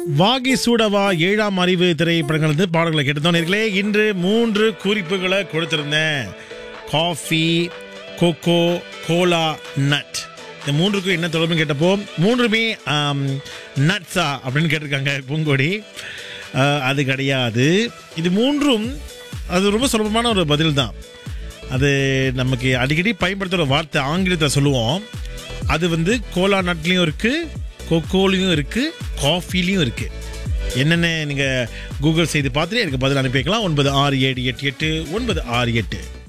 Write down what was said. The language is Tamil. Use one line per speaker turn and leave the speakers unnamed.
வாகி சூடவா ஏழாம் அறிவு திரைப்படங்கள் இருந்து பாடல்களை கேட்டுதான் நேர்களே இன்று மூன்று குறிப்புகளை கொடுத்திருந்தேன் காஃபி கோகோ கோலா நட் இந்த மூன்றுக்கும் என்ன தொடர்புன்னு கேட்டப்போ மூன்றுமே நட்ஸா அப்படின்னு கேட்டிருக்காங்க பூங்கொடி ஆஹ், அது கிடையாது இது மூன்றும் அது ரொம்ப சுலபமான ஒரு பதில் தான் அது நமக்கு அடிக்கடி பயன்படுத்துகிற வார்த்தை ஆங்கிலத்தில் சொல்லுவோம் அது வந்து கோலா நட்லேயும் இருக்குது கொக்கோலையும் இருக்குது காஃபிலையும் இருக்குது என்னென்ன நீங்கள் கூகுள் செய்து பார்த்துட்டு எனக்கு பதில் அனுப்பி வைக்கலாம் ஒன்பது ஆறு ஏழு எட்டு எட்டு ஒன்பது ஆறு எட்டு